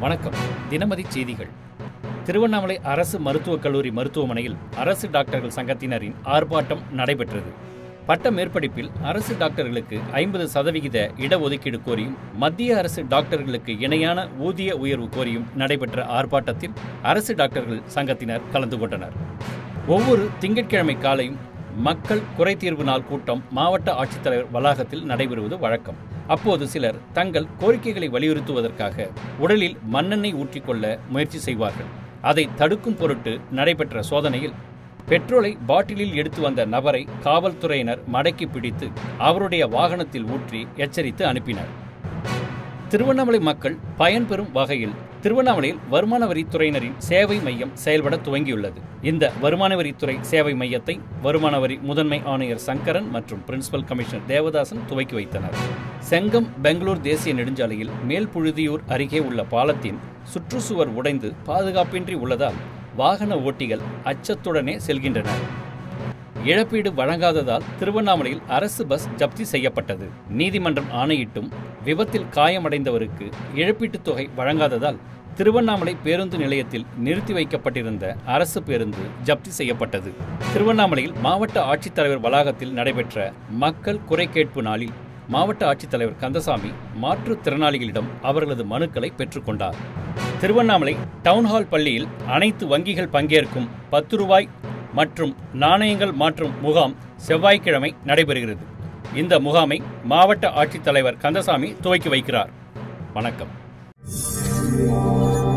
வணக்கம் தினமதி செய்திகள் திருவண்ணாமலை அரசு மருத்துவக் கல்லூரி மருத்துவமனையில் அரசு டாக்டர்கள் சங்கத்தினரின் ஆர்ப்பாட்டம் நடைபெற்றது பட்ட மேற்படிப்பில் அரசு டாக்டர்களுக்கு ஐம்பது சதவிகித இடஒதுக்கீடு கோரியும் மத்திய அரசு டாக்டர்களுக்கு இணையான ஊதிய உயர்வு கோரியும் நடைபெற்ற ஆர்ப்பாட்டத்தில் அரசு டாக்டர்கள் சங்கத்தினர் கலந்து கொண்டனர் ஒவ்வொரு திங்கட்கிழமை காலையும் மக்கள் குறைதீர்வு நாள் கூட்டம் மாவட்ட ஆட்சித்தலைவர் வளாகத்தில் நடைபெறுவது வழக்கம் அப்போது சிலர் தங்கள் கோரிக்கைகளை வலியுறுத்துவதற்காக உடலில் மண்ணெண்ணெய் ஊற்றிக்கொள்ள முயற்சி செய்வார்கள் அதை தடுக்கும் பொருட்டு நடைபெற்ற சோதனையில் பெட்ரோலை பாட்டிலில் எடுத்து வந்த நபரை காவல்துறையினர் மடக்கி பிடித்து அவருடைய வாகனத்தில் ஊற்றி எச்சரித்து அனுப்பினர் திருவண்ணாமலை மக்கள் பயன்பெறும் வகையில் திருவண்ணாமலையில் வருமான வரித்துறையினரின் சேவை மையம் செயல்பட துவங்கியுள்ளது இந்த வருமான வரித்துறை சேவை மையத்தை வருமான வரி முதன்மை ஆணையர் சங்கரன் மற்றும் பிரின்சிபல் கமிஷனர் தேவதாசன் துவக்கி வைத்தனர் செங்கம் பெங்களூர் தேசிய நெடுஞ்சாலையில் மேல்புழுதியூர் அருகே உள்ள பாலத்தின் சுற்றுச்சுவர் உடைந்து பாதுகாப்பின்றி உள்ளதால் வாகன ஓட்டிகள் அச்சத்துடனே செல்கின்றனர் இழப்பீடு வழங்காததால் திருவண்ணாமலையில் அரசு பஸ் ஜப்தி செய்யப்பட்டது நீதிமன்றம் ஆணையிட்டும் விபத்தில் காயமடைந்தவருக்கு இழப்பீட்டுத் தொகை வழங்காததால் திருவண்ணாமலை பேருந்து நிலையத்தில் நிறுத்தி வைக்கப்பட்டிருந்த அரசு பேருந்து ஜப்தி செய்யப்பட்டது திருவண்ணாமலையில் மாவட்ட ஆட்சித்தலைவர் வளாகத்தில் நடைபெற்ற மக்கள் குறை கேட்பு நாளில் மாவட்ட ஆட்சித்தலைவர் கந்தசாமி மாற்றுத்திறனாளிகளிடம் அவர்களது மனுக்களை பெற்றுக்கொண்டார் திருவண்ணாமலை டவுன்ஹால் பள்ளியில் அனைத்து வங்கிகள் பங்கேற்கும் பத்து ரூபாய் மற்றும் நாணயங்கள் மாற்றும் முகாம் செவ்வாய்க்கிழமை நடைபெறுகிறது இந்த முகாமை மாவட்ட ஆட்சித்தலைவர் கந்தசாமி துவக்கி வைக்கிறார் வணக்கம்